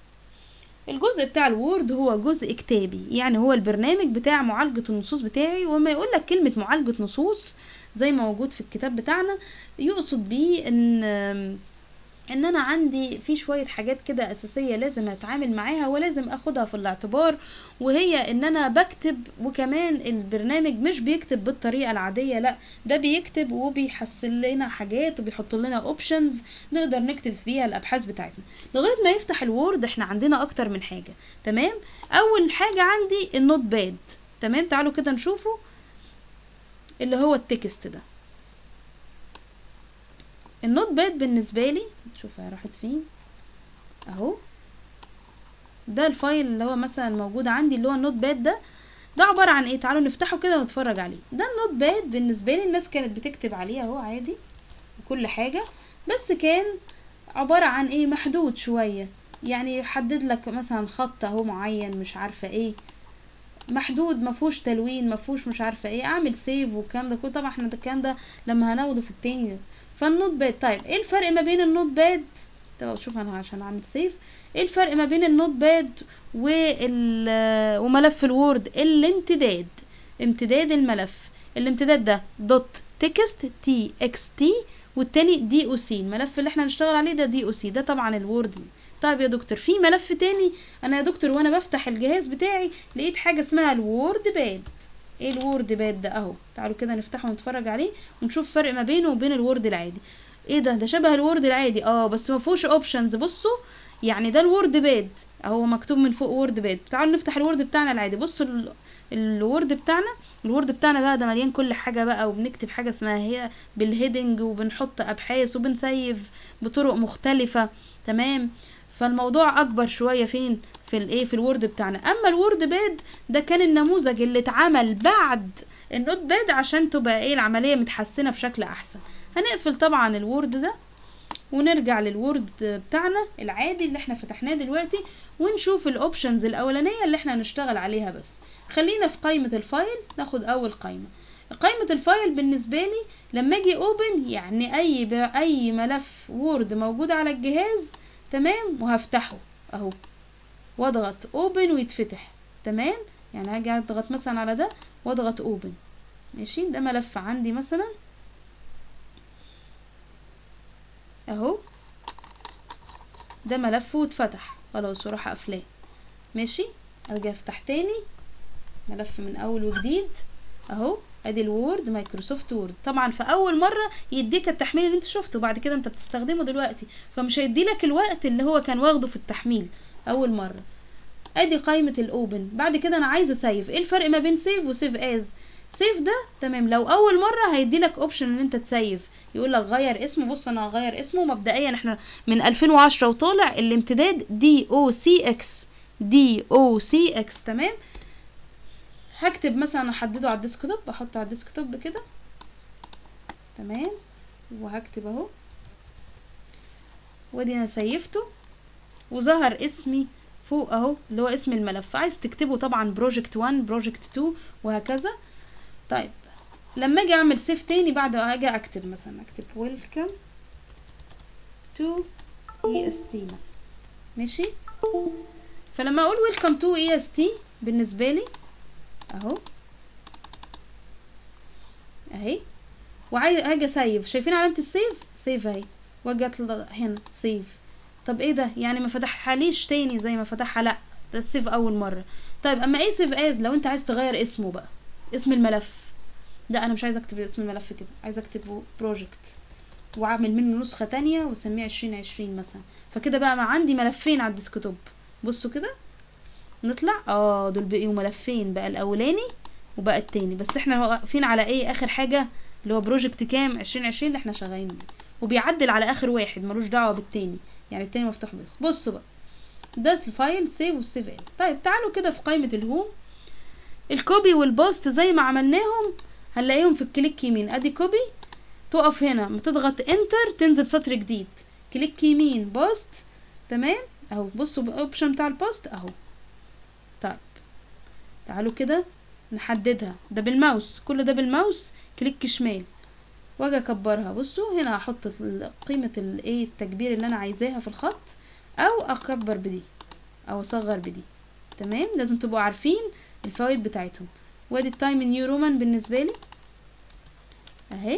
الجزء بتاع الوورد هو جزء كتابي يعني هو البرنامج بتاع معالجة النصوص بتاعي وما يقول لك كلمة معالجة نصوص زي ما موجود في الكتاب بتاعنا يقصد بيه ان ان انا عندي في شوية حاجات كده اساسية لازم اتعامل معاها ولازم اخدها في الاعتبار وهي ان انا بكتب وكمان البرنامج مش بيكتب بالطريقة العادية لا ده بيكتب وبيحسن لنا حاجات وبيحط لنا اوبشنز نقدر نكتب بيها الابحاث بتاعتنا لغاية ما يفتح الوورد احنا عندنا اكتر من حاجة تمام اول حاجة عندي النوت باد تمام تعالوا كده نشوفه اللي هو التكست ده النوت باد بالنسبة لي شوفها راحت فين اهو ده الفايل اللي هو مثلا موجود عندي اللي هو النوت باد ده ده عبارة عن ايه تعالوا نفتحه كده ونتفرج عليه ده النوت باد بالنسبة لي الناس كانت بتكتب عليه اهو عادي وكل حاجة بس كان عبارة عن ايه محدود شوية يعني يحدد لك مثلا خط اهو معين مش عارفة ايه محدود مفهوش تلوين مفهوش مش عارفه ايه اعمل سيف والكلام ده كله طبعا احنا ده الكلام ده لما هناخده في التاني ده فالنوت باد طيب ايه الفرق ما بين النوت باد طب شوف انا عشان اعمل سيف ايه الفرق ما بين النوت باد وال وملف الوورد الامتداد امتداد الملف الامتداد ده دوت تكست تي اكس تي والتاني دي او سي الملف اللي احنا هنشتغل عليه ده دي او سي ده طبعا الوورد طيب يا دكتور في ملف تاني انا يا دكتور وانا بفتح الجهاز بتاعي لقيت حاجه اسمها الوورد باد ايه الوورد باد ده اهو تعالوا كده نفتحه ونتفرج عليه ونشوف فرق ما بينه وبين الوورد العادي ايه ده ده شبه الوورد العادي اه بس ما فيهوش اوبشنز بصوا يعني ده الوورد باد اهو مكتوب من فوق وورد باد تعالوا نفتح الوورد بتاعنا العادي بصوا ال- الوورد بتاعنا الوورد بتاعنا ده ده مليان كل حاجه بقى وبنكتب حاجه اسمها هي بالهيدنج وبنحط ابحاث وبنسيف بطرق مختلفه تمام فالموضوع اكبر شويه فين في الايه في الوورد بتاعنا اما الوورد باد ده كان النموذج اللي اتعمل بعد النوت باد عشان تبقى ايه العمليه متحسنه بشكل احسن هنقفل طبعا الوورد ده ونرجع للوورد بتاعنا العادي اللي احنا فتحناه دلوقتي ونشوف الاوبشنز الاولانيه اللي احنا هنشتغل عليها بس خلينا في قائمه الفايل ناخد اول قائمه قائمة الفايل بالنسبة لي لما اجي اوبن يعني اي ب... اي ملف وورد موجود على الجهاز تمام وهفتحه اهو واضغط اوبن ويتفتح تمام يعني هاجي اضغط مثلا على ده واضغط اوبن ماشي ده ملف عندي مثلا اهو ده ملف واتفتح خلاص وراح قافلاه ماشي اجي افتح تاني ملف من اول وجديد اهو ادي الوورد مايكروسوفت وورد طبعا في اول مره يديك التحميل اللي انت شفته بعد كده انت بتستخدمه دلوقتي فمش هيديلك الوقت اللي هو كان واخده في التحميل اول مره ادي قائمه الاوبن بعد كده انا عايزه سيف ايه الفرق ما بين سيف وسيف از سيف ده تمام لو اول مره هيديلك اوبشن ان انت تسيف يقول لك غير اسمه بص انا هغير اسمه مبدئيا احنا من 2010 وطالع الامتداد دي او سي اكس دي او سي اكس تمام هكتب مثلا احدده على الديسكتوب احطه على الديسكتوب كده تمام وهكتب اهو وادي انا سيفته وظهر اسمي فوق اهو اللي هو اسم الملف عايز تكتبه طبعا بروجكت 1 بروجكت 2 وهكذا طيب لما اجي اعمل سيف تاني بعد اجي اكتب مثلا اكتب ويلكم تو اي اس تي مثلا ماشي فلما اقول ويلكم تو اي اس تي بالنسبه لي اهو اهي وعايز اجي اسيف شايفين علامه السيف سيف اهي واجي اطلع هنا سيف طب ايه ده يعني ما فتحهاليش تاني زي ما فتحها لا ده السيف اول مره طيب اما ايه سيف از لو انت عايز تغير اسمه بقى اسم الملف ده انا مش عايزه اكتب اسم الملف كده عايزه اكتبه بروجكت واعمل منه نسخه تانية واسميه عشرين عشرين مثلا فكده بقى ما عندي ملفين على الديسكتوب بصوا كده نطلع اه دول بقيوا ملفين بقى الاولاني وبقى التاني بس احنا واقفين على ايه اخر حاجه اللي هو بروجكت كام عشرين عشرين اللي احنا شغالين بيه وبيعدل على اخر واحد ملوش دعوه بالتاني يعني التاني مفتوح بس بصوا بقى ده الفايل سيف والسيف از طيب تعالوا كده في قائمه الهوم الكوبي والبوست زي ما عملناهم هنلاقيهم في الكليك يمين ادي كوبي تقف هنا ما تضغط انتر تنزل سطر جديد كليك يمين بوست تمام اهو بصوا الاوبشن بتاع البوست اهو طيب تعالوا كده نحددها ده بالماوس كل ده بالماوس كليك شمال واجي اكبرها بصوا هنا هحط قيمة الايه التكبير اللي انا عايزاها في الخط او اكبر بدي او اصغر بدي تمام لازم تبقوا عارفين الفوائد بتاعتهم وادي التايم نيو رومان بالنسبة لي اهي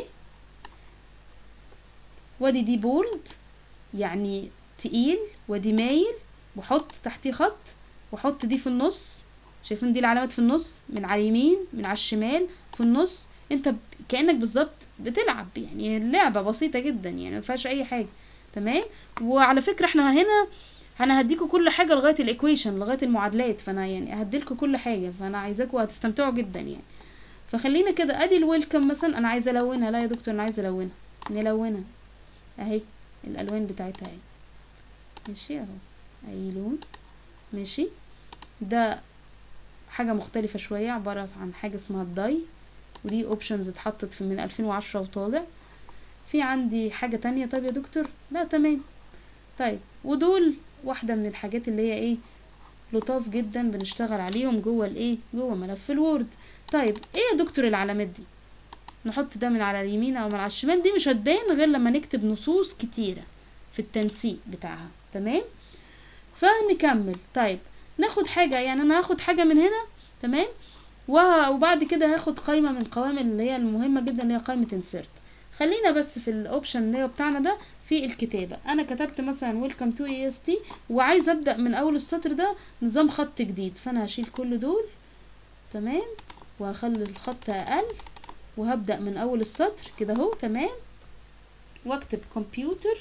وادي دي بولد يعني تقيل ودي مايل وحط تحتيه خط وحط دي في النص شايفين دي العلامات في النص من على اليمين من على الشمال في النص انت ب... كانك بالظبط بتلعب يعني اللعبه بسيطه جدا يعني ما فيهاش اي حاجه تمام وعلى فكره احنا هنا انا هديكوا كل حاجه لغايه الايكويشن لغايه المعادلات فانا يعني هديلكوا كل حاجه فانا عايزاكوا هتستمتعوا جدا يعني فخلينا كده ادي الويلكم مثلا انا عايزه الونها لا يا دكتور انا عايزه الونها نلونها اهي الالوان بتاعتها اهي ماشي اهو اي لون ماشي ده حاجه مختلفه شويه عباره عن حاجه اسمها الداي ودي اوبشنز اتحطت في من 2010 وطالع في عندي حاجه تانية طيب يا دكتور لا تمام طيب ودول واحده من الحاجات اللي هي ايه لطاف جدا بنشتغل عليهم جوه الايه جوه ملف الوورد طيب ايه يا دكتور العلامات دي نحط ده من على اليمين او من على الشمال دي مش هتبان غير لما نكتب نصوص كتيره في التنسيق بتاعها تمام فنكمل طيب ناخد حاجه يعني انا هاخد حاجه من هنا تمام وه- وبعد كده هاخد قائمة من قوائم اللي هي المهمة جدا اللي هي قائمة insert خلينا بس في الاوبشن اللي هو بتاعنا ده في الكتابة انا كتبت مثلا welcome to EST وعايز ابدأ من اول السطر ده نظام خط جديد فانا هشيل كل دول تمام وهخلي الخط اقل وهبدأ من اول السطر كده اهو تمام واكتب كمبيوتر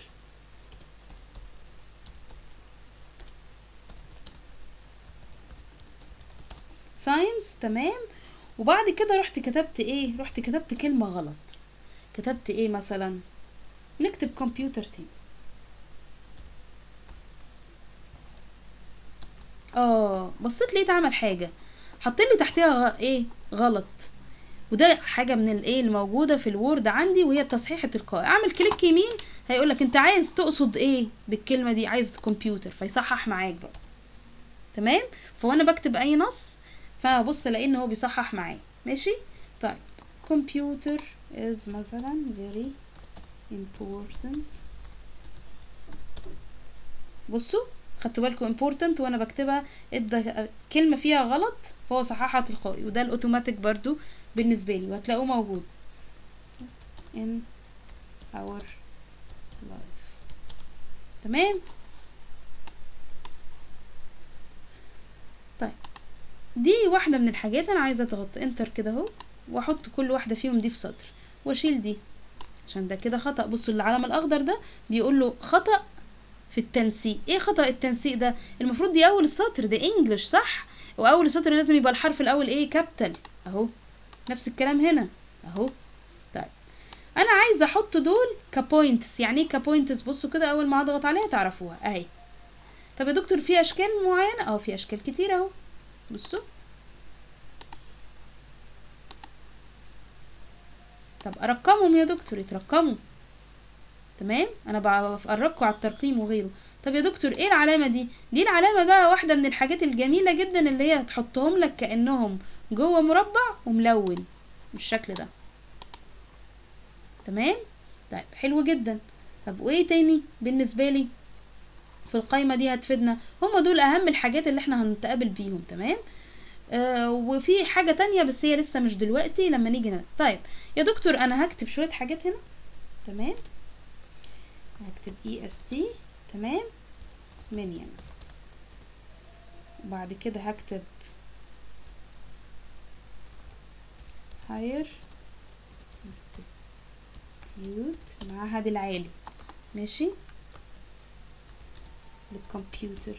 ساينس تمام وبعد كده رحت كتبت ايه رحت كتبت كلمة غلط كتبت ايه مثلا نكتب كمبيوتر تاني اه بصيت لقيت عمل حاجة حط لي تحتها غ... ايه غلط وده حاجة من الايه الموجودة في الوورد عندي وهي التصحيح التلقائي اعمل كليك يمين هيقولك انت عايز تقصد ايه بالكلمة دي عايز كمبيوتر فيصحح معاك بقى تمام فوانا بكتب اي نص فهبص الاقي ان هو بيصحح معايا ماشي طيب computer is مثلا very important بصوا خدتوا بالكم important وانا بكتبها ادى كلمة فيها غلط فهو صححها تلقائي وده الاوتوماتيك برضو بالنسبة لي وهتلاقوه موجود in our life تمام طيب دي واحدة من الحاجات انا عايزة اضغط انتر كده اهو واحط كل واحدة فيهم دي في سطر واشيل دي عشان ده كده خطأ بصوا العلم الاخضر ده بيقول له خطأ في التنسيق ايه خطأ التنسيق ده المفروض دي اول السطر ده انجلش صح واول السطر لازم يبقى الحرف الاول ايه كابيتال اهو نفس الكلام هنا اهو طيب انا عايزه احط دول كبوينتس يعني ايه كبوينتس بصوا كده اول ما اضغط عليها تعرفوها اهي طب يا دكتور في اشكال معينه اه في اشكال كتير اهو بصوا طب ارقمهم يا دكتور يترقموا تمام انا بفرجكم على الترقيم وغيره طب يا دكتور ايه العلامه دي دي العلامه بقى واحده من الحاجات الجميله جدا اللي هي هتحطهم لك كانهم جوه مربع وملون بالشكل ده تمام طيب حلو جدا طب وايه تاني بالنسبه لي في القايمه دي هتفيدنا هم دول اهم الحاجات اللي احنا هنتقابل بيهم تمام آه وفي حاجه تانية بس هي لسه مش دلوقتي لما نيجي ن- طيب يا دكتور انا هكتب شويه حاجات هنا تمام هكتب اي اس تي تمام minions وبعد كده هكتب higher institute معهد العالي ماشي للكمبيوتر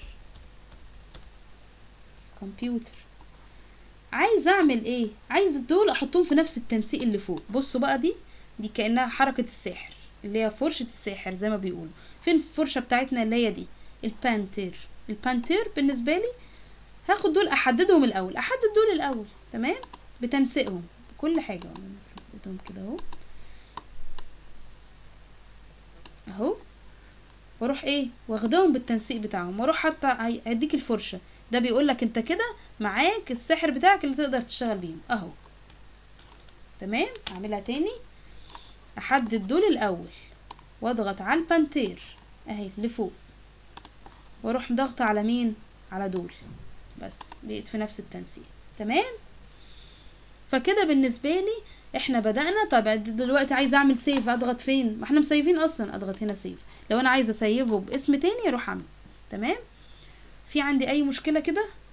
كمبيوتر عايز اعمل ايه عايز دول احطهم في نفس التنسيق اللي فوق بصوا بقى دي دي كانها حركه الساحر اللي هي فرشه الساحر زي ما بيقولوا فين الفرشه بتاعتنا اللي هي دي البانتير البانتير بالنسبه لي هاخد دول احددهم الاول احدد دول الاول تمام بتنسيقهم بكل حاجه احددهم كده اهو اهو واروح ايه واخدهم بالتنسيق بتاعهم واروح حتى هي- هيديك الفرشه ده بيقول لك انت كده معاك السحر بتاعك اللي تقدر تشتغل بيهم اهو تمام اعملها تاني احدد دول الاول واضغط على البانتير اهي لفوق واروح ضغط على مين على دول بس بقيت في نفس التنسيق تمام فكده بالنسبه لي احنا بدأنا طب دلوقتي عايزه اعمل سيف اضغط فين ما احنا مسيفين اصلا اضغط هنا سيف لو انا عايزه اسيفه باسم تاني اروح اعمل تمام في عندي اي مشكله كده